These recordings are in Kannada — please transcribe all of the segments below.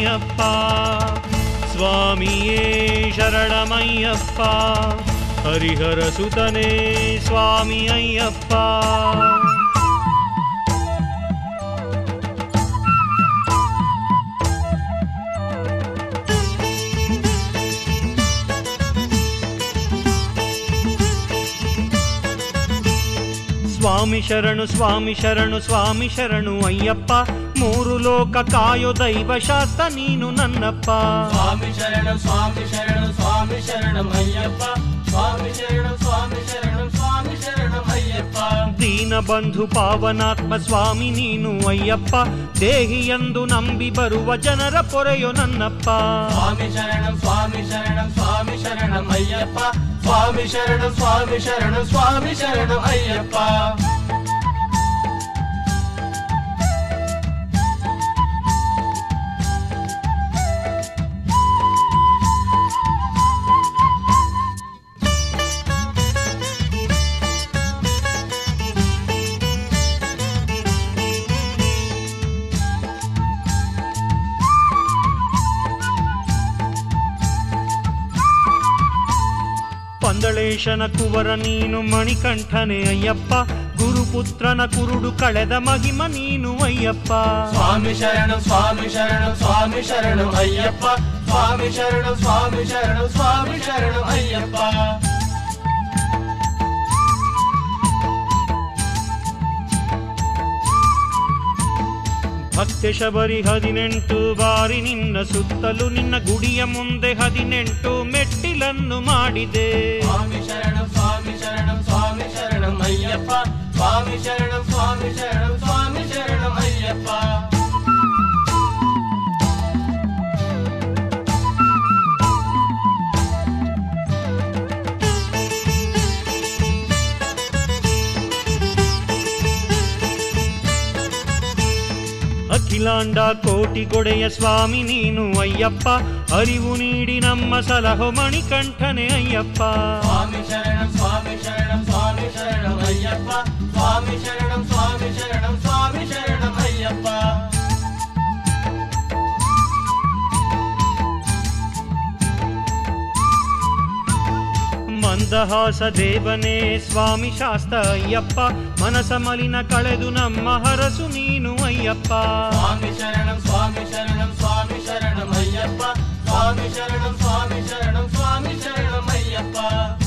ಶರಣಮಯ್ಯಪ್ಪ ಸ್ವಾಮಿಯೇ ಶರಣಮಯ್ಯಪ್ಪ ಹರಿಹರ ಸುತನೇ ಸ್ವಾಮಿ ಅಯ್ಯಪ್ಪ ಸ್ವಾಮಿ ಶರಣು ಸ್ವಾಮಿ ಶರಣು ಸ್ವಾಮಿ ಶರಣು ಅಯ್ಯಪ್ಪ ಮೂರು ಲೋಕ ಕಾಯೋ ದೈವ ಶಾಸ್ತ್ರ ನೀನು ನನ್ನಪ್ಪ ಸ್ವಾಮಿ ಶರಣ ಸ್ವಾಮಿ ಶರಣ ಸ್ವಾಮಿ ಶರಣಂ ಅಯ್ಯಪ್ಪ ಸ್ವಾಮಿ ಶರಣ ಸ್ವಾಮಿ ಶರಣ ಸ್ವಾಮಿ ಶರಣಂ ಅಯ್ಯಪ್ಪ ದೀನ ಬಂಧು ಪಾವನಾತ್ಮ ಸ್ವಾಮಿ ನೀನು ಅಯ್ಯಪ್ಪ ದೇಹಿ ಎಂದು ನಂಬಿ ಬರುವ ಜನರ ಪೊರೆಯೋ ನನ್ನಪ್ಪ ಸ್ವಾಮಿ ಶರಣಂ ಸ್ವಾಮಿ ಶರಣಂ ಸ್ವಾಮಿ ಶರಣಂ ಅಯ್ಯಪ್ಪ ಸ್ವಾಮಿ ಶರಣಂ ಸ್ವಾಮಿ ಶರಣಂ ಸ್ವಾಮಿ ಶರಣಂ ಅಯ್ಯಪ್ಪ ಪಂದಳೇಶನ ಕುವರ ನೀನು ಮಣಿಕಂಠನೆ ಅಯ್ಯಪ್ಪ ಗುರುಪುತ್ರನ ಕುರುಡು ಕಳೆದ ಮಹಿಮ ನೀನು ಅಯ್ಯಪ್ಪ ಸ್ವಾಮಿ ಶರಣಂ ಸ್ವಾಮಿ ಶರಣಂ ಸ್ವಾಮಿ ಶರಣಂ ಅಯ್ಯಪ್ಪ ಸ್ವಾಮಿ ಶರಣಂ ಸ್ವಾಮಿ ಶರಣಂ ಸ್ವಾಮಿ ಶರಣಂ ಅಯ್ಯಪ್ಪ ಭಕ್ತ ಶಬರಿ ಹದಿನೆಂಟು ಬಾರಿ ನಿನ್ನ ಸುತ್ತಲೂ ನಿನ್ನ ಗುಡಿಯ ಮುಂದೆ ಹದಿನೆಂಟು ಮೆಟ್ಟಿಲನ್ನು ಮಾಡಿದೆ ಸ್ವಾಮಿ ಶರಣಂ ಸ್ವಾಮಿ ಶರಣಂ ಸ್ವಾಮಿ ಶರಣಂ ಅಯ್ಯಪ್ಪ ಸ್ವಾಮಿ ಶರಣಂ ಸ್ವಾಮಿ ಶರಣಂ ಸ್ವಾಮಿ ಶರಣಂ ಅಯ್ಯಪ್ಪ ಅಖಿಲಾಂಡ ಕೋಟಿ ಗೊಡೆಯ ಸ್ವಾಮಿ ನೀನು ಅಯ್ಯಪ್ಪ ಅರಿವು ನೀಡಿ ನಮ್ಮ ಸಲಹೋ ಮಣಿಕಂಠನೆ ಅಯ್ಯಪ್ಪ ಸ್ವಾಮಿ ಶರಣಂ ಸ್ವಾಮಿ ಶರಣಂ ಸ್ವಾಮಿ ಶರಣಂ ಅಯ್ಯಪ್ಪ ಸ್ವಾಮಿ ಶರಣಂ ಸ್ವಾಮಿ ಶರಣಂ ಸ್ವಾಮಿ ಶರಣಂ ಅಯ್ಯಪ್ಪ ಮಂದಹಾಸ ದೇವನೇ ಸ್ವಾಮಿ ಶಾಸ್ತ್ರ ಅಯ್ಯಪ್ಪ ಮನಸ ಮಲಿನ ಕಳೆದು ನಮ್ಮ ಹರಸು ನೀನು ಅಯ್ಯಪ್ಪ ಸ್ವಾಮಿ ಶರಣಂ ಸ್ವಾಮಿ ಶರಣಂ ಸ್ವಾಮಿ ಶರಣಂ ಅಯ್ಯಪ್ಪ ಸ್ವಾಮಿ ಶರಣಂ ಸ್ವಾಮಿ ಶರಣಂ ಸ್ವಾಮಿ ಶರಣಂ ಅಯ್ಯಪ್ಪ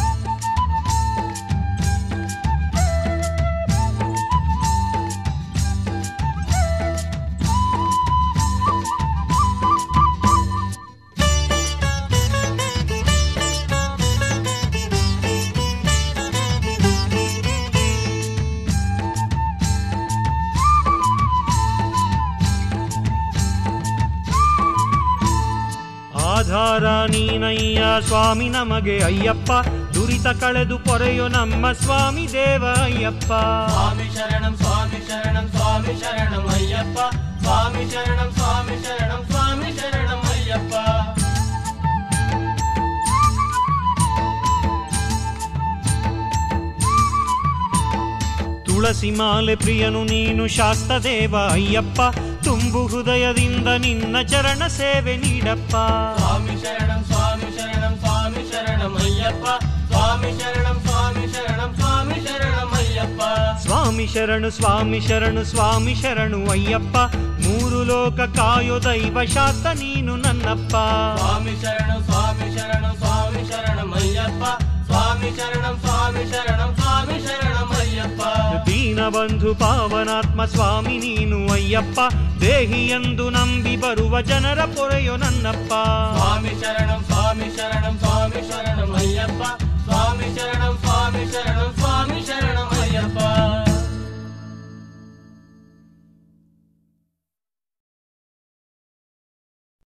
ಆಧಾರ ನೀನಯ್ಯ ಸ್ವಾಮಿ ನಮಗೆ ಅಯ್ಯಪ್ಪ ದುರಿತ ಕಳೆದು ಪೊರೆಯೋ ನಮ್ಮ ಸ್ವಾಮಿ ದೇವ ಅಯ್ಯಪ್ಪ ಸ್ವಾಮಿ ಶರಣಂ ಸ್ವಾಮಿ ಶರಣಂ ಸ್ವಾಮಿ ಶರಣಂ ಅಯ್ಯಪ್ಪ ಸ್ವಾಮಿ ಶರಣಂ ಸ್ವಾಮಿ ಶರಣಂ ಸ್ವಾಮಿ ಶರಣಂ ಅಯ್ಯಪ್ಪ ತುಳಸಿ ಮಾಲೆ ಪ್ರಿಯನು ನೀನು ಶಾಸ್ತ್ರ ದೇವ ಅಯ್ಯಪ್ಪ ತುಂಬು ಹೃದಯದಿಂದ ನಿನ್ನ ಚರಣ ಸೇವೆ ನೀಡಪ್ಪ ಸ್ವಾಮಿ ಶರಣಂ ಸ್ವಾಮಿ ಶರಣಂ ಸ್ವಾಮಿ ಶರಣಂ ಅಯ್ಯಪ್ಪ ಸ್ವಾಮಿ ಶರಣಂ ಸ್ವಾಮಿ ಶರಣಂ ಸ್ವಾಮಿ ಶರಣಂ ಅಯ್ಯಪ್ಪ ಸ್ವಾಮಿ ಶರಣು ಸ್ವಾಮಿ ಶರಣು ಸ್ವಾಮಿ ಶರಣು ಅಯ್ಯಪ್ಪ ಮೂರು ಲೋಕ ಕಾಯೋ ದೈವ ಶಾಸ್ತ್ರ ನೀನು ನನ್ನಪ್ಪ ಸ್ವಾಮಿ ಶರಣಂ ಸ್ವಾಮಿ ಶರಣಂ ಸ್ವಾಮಿ ಶರಣಂ ಅಯ್ಯಪ್ಪ ಸ್ವಾಮಿ ಶರಣಂ ಸ್ವಾಮಿ ಶರಣಂ ಸ್ವಾಮಿ ಶರಣಂ ಅಯ್ಯಪ್ಪ ದೀನ ಬಂಧು ಪಾವನಾತ್ಮ ಸ್ವಾಮಿ ನೀನು ಅಯ್ಯಪ್ಪ ದೇಹಿ ಎಂದು ನಂಬಿ ಬರುವ ಜನರ ಪೊರೆಯೋ ನನ್ನಪ್ಪ ಸ್ವಾಮಿ ಶರಣಂ ಸ್ವಾಮಿ ಶರಣಂ ಸ್ವಾಮಿ ಶರಣಂ ಅಯ್ಯಪ್ಪ ಸ್ವಾಮಿ